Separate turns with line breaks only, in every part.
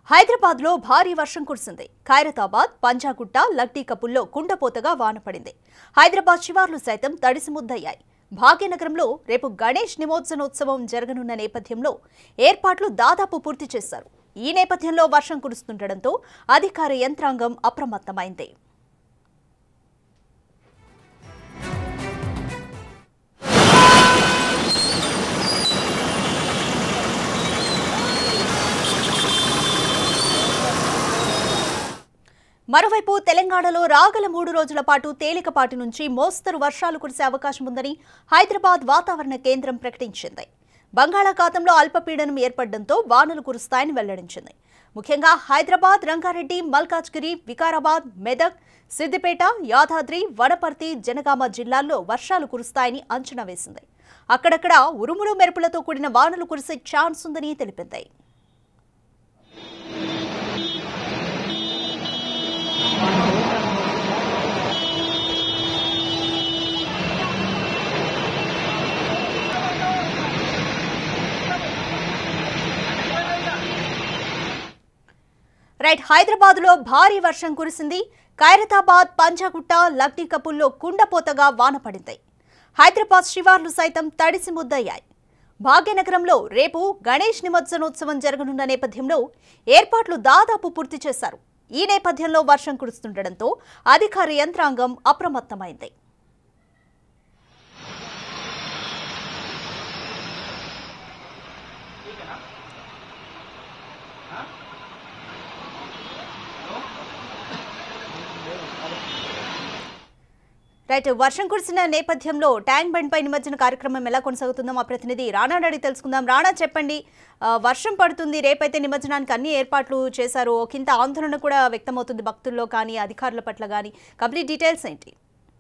హైదరాబాద్ లో భారీ వర్షం కురిసింది ఖైరతాబాద్ పంజాగుట్ట లక్టీ కపుల్లో కుండపోతగా వాన పడింది హైదరాబాద్ శివార్లు సైతం తడిసి ముద్దయ్యాయి భాగ్యనగరంలో రేపు గణేష్ నిమజ్జనోత్సవం జరగనున్న నేపథ్యంలో ఏర్పాట్లు దాదాపు పూర్తి చేశారు ఈ నేపథ్యంలో వర్షం కురుస్తుండటంతో అధికార యంత్రాంగం అప్రమత్తమైంది మరోవైపు తెలంగాణలో రాగల మూడు రోజుల పాటు తేలికపాటి నుంచి మోస్తరు వర్షాలు కురిసే అవకాశం ఉందని హైదరాబాద్ వాతావరణ కేంద్రం ప్రకటించింది బంగాళాఖాతంలో అల్పపీడనం ఏర్పడడంతో వానలు కురుస్తాయని వెల్లడించింది ముఖ్యంగా హైదరాబాద్ రంగారెడ్డి మల్కాజ్గిరి వికారాబాద్ మెదక్ సిద్దిపేట యాదాద్రి వనపర్తి జనగామ జిల్లాల్లో వర్షాలు కురుస్తాయని అంచనా వేసింది అక్కడక్కడ ఉరుములు మెరుపులతో కూడిన వానలు కురిసే ఛాన్స్ ఉందని తెలిపింది రైట్ హైదరాబాద్ లో భారీ వర్షం కురిసింది ఖైరతాబాద్ పంజాగుట్ట లక్టీ కపుల్లో కుండపోతగా వాన పడింది హైదరాబాద్ శివార్లు సైతం తడిసి ముద్దయ్యాయి భాగ్యనగరంలో రేపు గణేష్ నిమజ్జనోత్సవం జరగనున్న నేపథ్యంలో ఏర్పాట్లు దాదాపు పూర్తి చేశారు ఈ నేపథ్యంలో వర్షం కురుస్తుండటంతో అధికార యంత్రాంగం అప్రమత్తమైంది రైట్ వర్షం కురిసిన నేపథ్యంలో ట్యాంక్ బండ్ పై నిమజ్జన కార్యక్రమం ఎలా కొనసాగుతుందో మా ప్రతినిధి రాణా అడిగి తెలుసుకుందాం రాణా చెప్పండి ఆ, వర్షం పడుతుంది రేపైతే నిమజ్జనానికి అన్ని ఏర్పాట్లు చేశారు ఒకంత ఆందోళన కూడా వ్యక్తమవుతుంది భక్తుల్లో కానీ అధికారుల పట్ల కానీ కంప్లీట్ డీటెయిల్స్ ఏంటి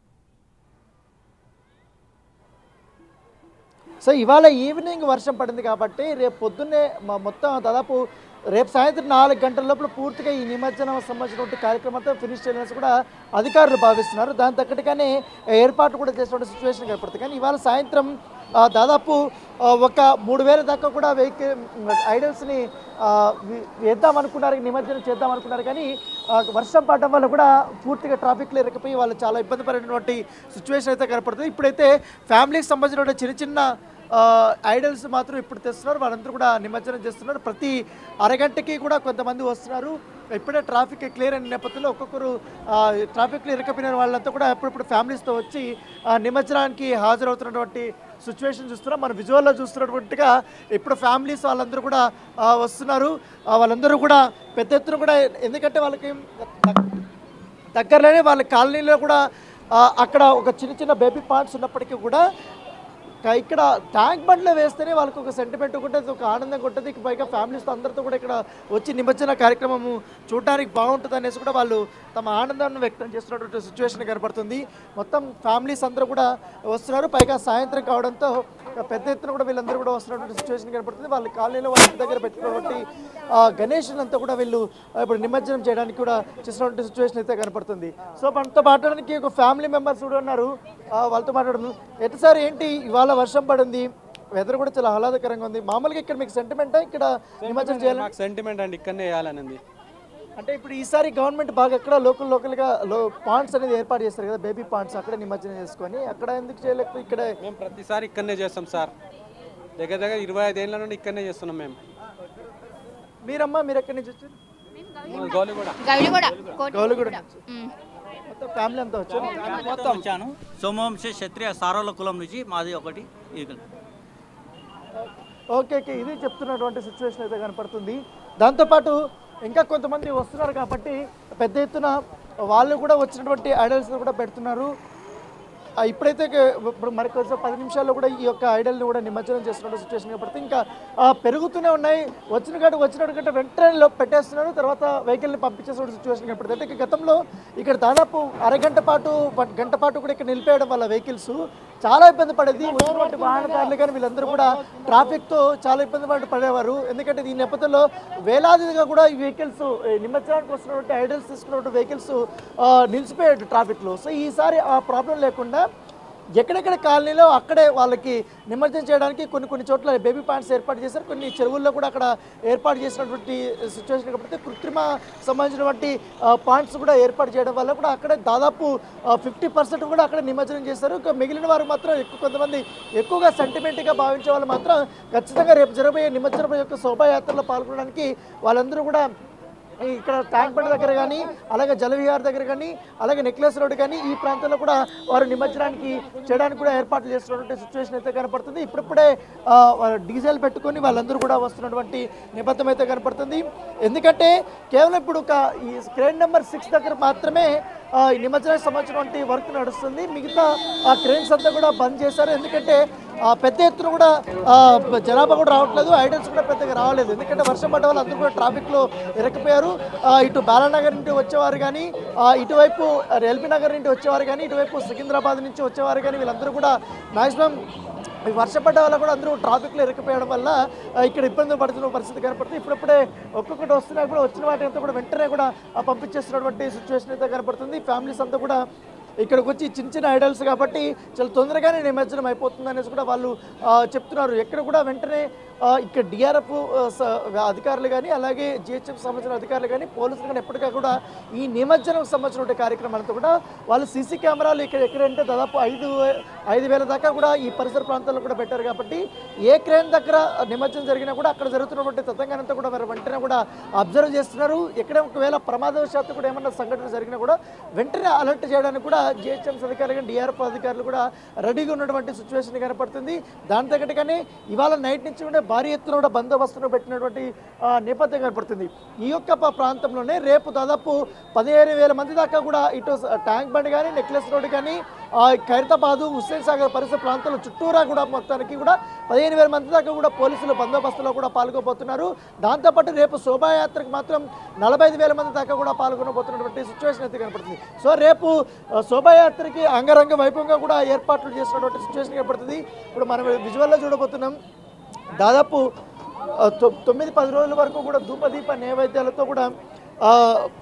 సో ఇవాళ ఈవినింగ్ వర్షం పడింది కాబట్టి రేపు పొద్దున్నే మ- మొత్తం దాదాపు రేపు సాయంత్రం నాలుగు గంటల లోపల పూర్తిగా ఈ నిమజ్జనం సంబంధించినటువంటి కార్యక్రమంతో ఫినిష్ చేయాలని కూడా అధికారులు భావిస్తున్నారు దాని తగ్గట్టుగానే ఏర్పాట్లు కూడా చేసినటువంటి సిచ్యువేషన్ కనపడుతుంది కానీ ఇవాళ సాయంత్రం ఆ, దాదాపు ఆ, ఒక మూడు వేల దాకా కూడా వెహికల్ ఐడల్స్ని వేద్దాం అనుకున్నారు నిమజ్జనం చేద్దాం అనుకున్నారు కానీ ఆ, వర్షం పడడం వల్ల కూడా పూర్తిగా ట్రాఫిక్లో ఇరకపోయి వాళ్ళు చాలా ఇబ్బంది పడినటువంటి సిచ్యువేషన్ అయితే కనపడుతుంది ఇప్పుడైతే ఫ్యామిలీకి సంబంధించినటువంటి చిన్న చిన్న ఐడల్స్ మాత్రం ఇప్పుడు తెస్తున్నారు వాళ్ళందరూ కూడా నిమజ్జనం చేస్తున్నారు ప్రతి అరగంటకి కూడా కొంతమంది వస్తున్నారు ఇప్పుడే ట్రాఫిక్ క్లియర్ అయిన నేపథ్యంలో ఒక్కొక్కరు ఆ, ట్రాఫిక్లో ఇరకపోయిన వాళ్ళంతా కూడా ఎప్పుడప్పుడు ఫ్యామిలీస్తో వచ్చి ఆ, నిమజ్జనానికి హాజరవుతున్నటువంటి సిచ్యువేషన్ చూస్తున్నాం మన విజువల్లో చూస్తున్నటువంటిగా ఇప్పుడు ఫ్యామిలీస్ వాళ్ళందరూ కూడా ఆ, వస్తున్నారు ఆ, వాళ్ళందరూ కూడా పెద్ద ఎత్తున కూడా ఎందుకంటే వాళ్ళకి దగ్గరలోనే వాళ్ళ కాలనీలో కూడా ఆ, అక్కడ ఒక చిన్న చిన్న బేబీ పార్ట్స్ ఉన్నప్పటికీ కూడా క- ఇక్కడ ట్యాంక్ బండ్లో వేస్తేనే వాళ్ళకి ఒక సెంటిమెంట్ ఉంటుంది ఒక ఆనందంగా ఉంటుంది ఇక పైగా ఫ్యామిలీస్తో అందరితో కూడా ఇక్కడ వచ్చి నిమజ్జన కార్యక్రమం చూడడానికి బాగుంటుంది అనేసి కూడా వాళ్ళు తమ ఆనందాన్ని వ్యక్తం చేస్తున్నటువంటి సిచ్యువేషన్ కనపడుతుంది మొత్తం ఫ్యామిలీస్ అందరూ కూడా వస్తున్నారు పైగా సాయంత్రం కావడంతో పెద్ద ఎత్తున కూడా వీళ్ళందరూ కూడా వస్తున్నటువంటి సిచ్యువేషన్ కనపడుతుంది వాళ్ళ కాలనీలో వాళ్ళ ఇంటి దగ్గర పెట్టుకున్నటువంటి ఆ, గణేషుని అంతా కూడా వీళ్ళు ఆ, ఇప్పుడు నిమజ్జనం చేయడానికి కూడా చేసినటువంటి సిచ్యువేషన్ అయితే కనపడుతుంది సో మనతో మాట్లాడడానికి ఒక ఫ్యామిలీ మెంబర్స్ కూడా ఉన్నారు ఆ, వాళ్ళతో మాట్లాడము ఎటు సార్ ఏంటి ఇవాళ వర్షం పడింది వెదర్ కూడా చాలా ఆహ్లాదకరంగా ఉంది మామూలుగా ఇక్కడ మీకు సెంటిమెంటా ఇక్కడ నిమజ్జనం చేయాలి
మాకు సెంటిమెంట్ అండి ఇక్కడనే వేయాలనింది
అంటే ఇప్పుడు ఈసారి గవర్నమెంట్ బాగా ఎక్కడ లోకల్ లోకల్గా లో పాండ్స్ అనేది ఏర్పాటు చేస్తారు కదా బేబీ పాండ్స్ అక్కడే నిమజ్జనం చేసుకొని అక్కడ ఎందుకు చేయలేకపోతే ఇక్కడ
మేము ప్రతిసారి ఇక్కడనే చేస్తాం సార్ దగ్గర దగ్గర ఇరవై ఐదేళ్ల నుండి ఇక్కడనే చేస్తున్నాం మేము
మీరమ్మా మీరు ఎక్కడి నుంచి వచ్చారు
గౌలి కూడా
గౌలిగూడ
గౌలిగూడ నుంచి మొత్తం ఫ్యామిలీ అంతా వచ్చారు
మొత్తం వచ్చాను సోమవంశ క్షత్రియ సారోల కులం నుంచి మాది ఒకటి ఈగల్
ఓకే ఓకే ఇది చెప్తున్నటువంటి సిచ్యువేషన్ అయితే కనపడుతుంది దాంతోపాటు ఇంకా కొంతమంది వస్తున్నారు కాబట్టి పెద్ద ఎత్తున వాళ్ళు కూడా వచ్చినటువంటి ఐడల్స్ కూడా పెడుతున్నారు ఆ, ఇప్పుడైతే క- ఇప్పుడు మరి కొంచెం పది నిమిషాల్లో కూడా ఈ యొక్క ఐడల్ని కూడా నిమజ్జనం చేస్తున్న సిచ్యువేషన్ కనపడుతుంది ఇంకా ఆ, పెరుగుతూనే ఉన్నాయి వచ్చిన కాడ వచ్చినట్టు కంటే వెంటనే లో పెట్టేస్తున్నారు తర్వాత వెహికల్ని పంపించేసిన సిచ్యువేషన్ కనపడుతుంది అంటే ఇక గతంలో ఇక్కడ దాదాపు అరగంట పాటు ప- గంట పాటు కూడా ఇక్కడ నిలిపేయడం వల్ల వెహికల్స్ చాలా ఇబ్బంది పడేది వచ్చినటువంటి వాహనదారులు కానీ వీళ్ళందరూ కూడా ట్రాఫిక్తో చాలా ఇబ్బంది పడి పడేవారు ఎందుకంటే ఈ నేపథ్యంలో వేలాదిగా కూడా ఈ వెహికల్స్ నిమజ్జనానికి వస్తున్నటువంటి ఐడల్స్ తీసుకున్నటువంటి వెహికల్స్ నిలిచిపోయాడు ట్రాఫిక్లో సో ఈసారి ఆ ప్రాబ్లం లేకుండా ఎక్కడెక్కడ కాలనీలో అక్కడే వాళ్ళకి నిమజ్జనం చేయడానికి కొన్ని కొన్ని చోట్ల బేబీ పాయింట్స్ ఏర్పాటు చేశారు కొన్ని చెరువుల్లో కూడా అక్కడ ఏర్పాటు చేసినటువంటి సిచ్యువేషన్ కాబట్టి కృత్రిమ సంబంధించినటువంటి పాయింట్స్ కూడా ఏర్పాటు చేయడం వల్ల కూడా అక్కడే దాదాపు ఫిఫ్టీ పర్సెంట్ కూడా అక్కడ నిమజ్జనం చేశారు ఇంకా మిగిలిన వారు మాత్రం ఎక్కువ కొంతమంది ఎక్కువగా సెంటిమెంట్గా భావించే వాళ్ళు మాత్రం ఖచ్చితంగా రేపు జరగబోయే నిమజ్జనం యొక్క శోభాయాత్రలో పాల్గొనడానికి వాళ్ళందరూ కూడా ఈ ఇక్కడ ట్యాంక్ బండ్ దగ్గర కానీ అలాగే జలవిహార్ దగ్గర కానీ అలాగే నెక్లెస్ రోడ్ కానీ ఈ ప్రాంతంలో కూడా వారు నిమజ్జనానికి చేయడానికి కూడా ఏర్పాట్లు చేస్తున్నటువంటి సిచ్యువేషన్ అయితే కనపడుతుంది ఇప్పుడిప్పుడే ఆ, వారు డీజిల్ పెట్టుకొని వాళ్ళందరూ కూడా వస్తున్నటువంటి నేపథ్యం అయితే కనపడుతుంది ఎందుకంటే కేవలం ఇప్పుడు ఒక ఈ క్రేన్ నెంబర్ సిక్స్ దగ్గర మాత్రమే ఆ, ఈ నిమజ్జనానికి సంబంధించినటువంటి వర్క్ నడుస్తుంది మిగతా ఆ క్రేన్స్ అంతా కూడా బంద్ చేశారు ఎందుకంటే ఆ, పెద్ద ఎత్తున కూడా ఆ, జనాభా కూడా రావట్లేదు ఐడల్స్ కూడా పెద్దగా రావలేదు ఎందుకంటే వర్షం పడ్డ వాళ్ళు అందరూ కూడా ట్రాఫిక్లో ఇరకపోయారు ఆ, ఇటు బాలానగర్ నుండి వచ్చేవారు కానీ ఆ, ఇటువైపు ఎల్బీ నగర్ నుండి వచ్చేవారు కానీ ఇటువైపు సికింద్రాబాద్ నుంచి వచ్చేవారు కానీ వీళ్ళందరూ కూడా మ్యాక్సిమం ఈ వర్షం పడ్డ వల్ల కూడా అందరూ ట్రాఫిక్లో ఇరకపోయడం వల్ల ఆ, ఇక్కడ ఇబ్బందులు పడుతున్న పరిస్థితి కనపడుతుంది ఇప్పుడప్పుడే ఒక్కొక్కటి వస్తున్నా కూడా వచ్చిన వాటి అంతా కూడా వెంటనే కూడా ఆ, పంపించేస్తున్నటువంటి సిచ్యువేషన్ అయితే కనపడుతుంది ఫ్యామిలీస్ అంతా కూడా ఇక్కడికి వచ్చి చిన్న చిన్న ఐడల్స్ కాబట్టి చాలా తొందరగానే నిమజ్జనం అయిపోతుంది అనేసి కూడా వాళ్ళు ఆ, చెప్తున్నారు ఎక్కడ కూడా వెంటనే ఆ, ఇక్కడ డిఆర్ఎఫ్ అధికారులు కానీ అలాగే జిహెచ్ఎఫ్ సంబంధించిన అధికారులు కానీ పోలీసులు కానీ ఎప్పటికీ కూడా ఈ నిమజ్జనం సంబంధించిన కార్యక్రమాలతో కూడా వాళ్ళు సీసీ కెమెరాలు ఇక్కడ ఎక్కడంటే దాదాపు ఐదు ఐదు వేల దాకా కూడా ఈ పరిసర ప్రాంతాల్లో కూడా పెట్టారు కాబట్టి ఏ క్రేన్ దగ్గర నిమజ్జనం జరిగినా కూడా అక్కడ జరుగుతున్నటువంటి తతంగానంతా కూడా వారు వెంటనే కూడా అబ్జర్వ్ చేస్తున్నారు ఎక్కడ ఒకవేళ ప్రమాదవశాత్తు కూడా ఏమన్నా సంఘటన జరిగినా కూడా వెంటనే అలర్ట్ చేయడానికి కూడా జిహెచ్ఎంస్ అధికారులు కానీ డిఆర్ఎఫ్ అధికారులు కూడా రెడీగా ఉన్నటువంటి సిచ్యువేషన్ కనపడుతుంది దాని తగ్గట్టుగానే ఇవాళ నైట్ నుంచి కూడా భారీ ఎత్తున కూడా బందోబస్తును పెట్టినటువంటి ఆ, నేపథ్యం కనపడుతుంది ఈ యొక్క ప- ప్రాంతంలోనే రేపు దాదాపు పదిహేను వేల మంది దాకా కూడా ఇటు స- ట్యాంక్ బండ్ కానీ నెక్లెస్ రోడ్ కానీ ఆ, ఖైరతాబాదు హుస్సేన్ సాగర్ పరిసర ప్రాంతాల చుట్టూరా కూడా మొత్తానికి కూడా పదిహేను వేల మంది దాకా కూడా పోలీసులు బందోబస్తులో కూడా పాల్గొపోతున్నారు దాంతోపాటు రేపు శోభాయాత్రకు మాత్రం నలభై ఐదు వేల మంది దాకా కూడా పాల్గొనబోతున్నటువంటి సిచ్యువేషన్ అయితే కనపడుతుంది సో రేపు ఆ, శోభాయాత్రకి అంగరంగ వైభవంగా కూడా ఏర్పాట్లు చేసినటువంటి సిచ్యువేషన్ కనపడుతుంది ఇప్పుడు మనం విజువల్లో చూడబోతున్నాం దాదాపు ఆ, తొ- తొమ్మిది పది రోజుల వరకు కూడా ధూపదీప నైవేద్యాలతో కూడా ఆ,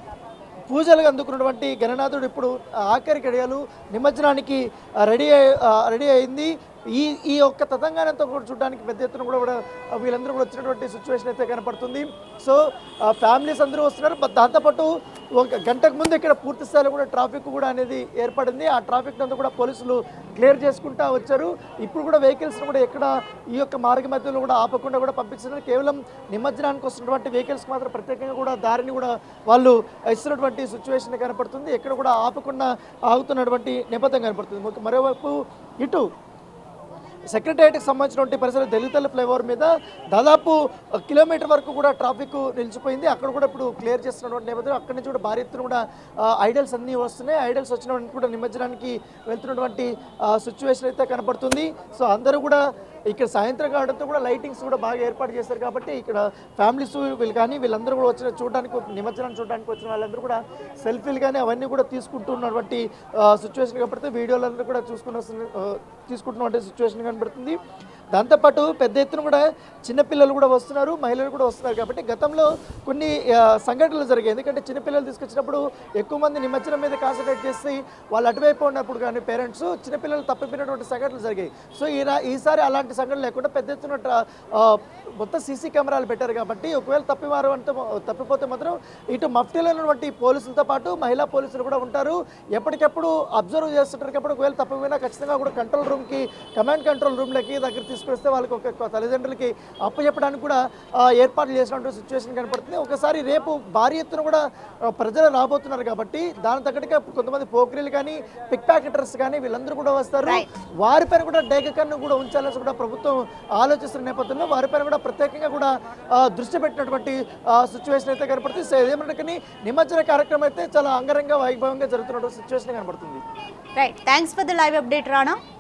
పూజలు అందుకున్నటువంటి గణనాథుడు ఇప్పుడు ఆఖరి గడియలు నిమజ్జనానికి ఆ, రెడీ అయి- ఆ, రెడీ అయింది ఈ ఈ యొక్క తతంగానంతో కూడా చూడడానికి పెద్ద ఎత్తున కూడా కూడా వీళ్ళందరూ కూడా వచ్చినటువంటి సిచ్యువేషన్ అయితే కనపడుతుంది సో ఫ్యామిలీస్ అందరూ వస్తున్నారు బట్ దాంతోపాటు ఒక గంటకు ముందు ఇక్కడ పూర్తి స్థాయిలో కూడా ట్రాఫిక్ కూడా అనేది ఏర్పడింది ఆ ట్రాఫిక్ అంతా కూడా పోలీసులు క్లియర్ చేసుకుంటా వచ్చారు ఇప్పుడు కూడా వెహికల్స్ కూడా ఎక్కడ ఈ యొక్క మార్గ మధ్యలో కూడా ఆపకుండా కూడా పంపిస్తున్నారు కేవలం నిమజ్జనానికి వస్తున్నటువంటి వెహికల్స్ మాత్రం ప్రత్యేకంగా కూడా దారిని కూడా వాళ్ళు ఇస్తున్నటువంటి సిచ్యువేషన్ కనపడుతుంది ఎక్కడ కూడా ఆపకుండా ఆగుతున్నటువంటి నేపథ్యం కనపడుతుంది ఒక మరోవైపు ఇటు సెక్రటేరియట్కి సంబంధించినటువంటి పరిసర దళితల ఫ్లైఓవర్ మీద దాదాపు ఒక కిలోమీటర్ వరకు కూడా ట్రాఫిక్ నిలిచిపోయింది అక్కడ కూడా ఇప్పుడు క్లియర్ చేస్తున్నటువంటి నేపథ్యం అక్కడి నుంచి కూడా భారీ ఎత్తున కూడా ఐడల్స్ అన్నీ వస్తున్నాయి ఐడల్స్ వచ్చిన కూడా నిమజ్జనానికి వెళ్తున్నటువంటి సిచ్యువేషన్ అయితే కనపడుతుంది సో అందరూ కూడా ఇక్కడ సాయంత్రం కావడంతో కూడా లైటింగ్స్ కూడా బాగా ఏర్పాటు చేశారు కాబట్టి ఇక్కడ ఫ్యామిలీస్ వీళ్ళు కానీ వీళ్ళందరూ కూడా వచ్చిన చూడడానికి నిమజ్జనం చూడడానికి వచ్చిన వాళ్ళందరూ కూడా సెల్ఫీలు కానీ అవన్నీ కూడా తీసుకుంటున్నటువంటి సిచ్యువేషన్ కనపడితే వీడియోలందరూ కూడా చూసుకున్న ఆ, తీసుకుంటున్నటువంటి సిచ్యువేషన్ కనబడుతుంది దాంతోపాటు పెద్ద ఎత్తున కూడా చిన్నపిల్లలు కూడా వస్తున్నారు మహిళలు కూడా వస్తున్నారు కాబట్టి గతంలో కొన్ని ఆ, సంఘటనలు జరిగాయి ఎందుకంటే చిన్నపిల్లలు తీసుకొచ్చినప్పుడు ఎక్కువ మంది నిమజ్జనం మీద కాన్సన్ట్రేట్ చేసి వాళ్ళు అటువైపు ఉన్నప్పుడు కానీ పేరెంట్స్ చిన్నపిల్లలు తప్పిపోయినటువంటి సంఘటనలు జరిగాయి సో ఈ ఈసారి అలాంటి సంఘటనలు లేకుండా పెద్ద ఎత్తున ట్రా- ఆ, మొత్తం సీసీ కెమెరాలు పెట్టారు కాబట్టి ఒకవేళ తప్పివారు అంటే తప్పిపోతే మాత్రం ఇటు మఫ్టీలో ఉన్నటువంటి పోలీసులతో పాటు మహిళా పోలీసులు కూడా ఉంటారు ఎప్పటికెప్పుడు అబ్జర్వ్ చేస్తుంటారు కాబట్టి ఒకవేళ తప్పిపోయినా ఖచ్చితంగా కూడా కంట్రోల్ రూమ్కి కమాండ్ కంట్రోల్ రూమ్లకి దగ్గర తీసుకొస్తే వాళ్ళకి ఒక తల్లిదండ్రులకి అప్పచెప్పడానికి కూడా ఆ, ఏర్పాట్లు చేసినటువంటి సిచ్యువేషన్ కనపడుతుంది ఒకసారి రేపు భారీ ఎత్తున కూడా ఆ, ప్రజలు రాబోతున్నారు కాబట్టి దాని తగ్గట్టుగా కొంతమంది పోక్రీలు కానీ పిక్ ప్యాకెటర్స్ కానీ వీళ్ళందరూ కూడా వస్తారు వారిపైన కూడా డేగ కన్ను కూడా ఉంచాలని కూడా ప్రభుత్వం ఆలోచిస్తున్న నేపథ్యంలో వారిపైన కూడా ప్రత్యేకంగా కూడా ఆ, దృష్టి పెట్టినటువంటి సిచ్యువేషన్ అయితే కనపడుతుంది సో ఏదేమంటే నిమజ్జన కార్యక్రమం అయితే చాలా అంగరంగ వైభవంగా జరుగుతున్నటువంటి సిచ్యువేషన్ కనపడుతుంది
right thanks for the live update Rana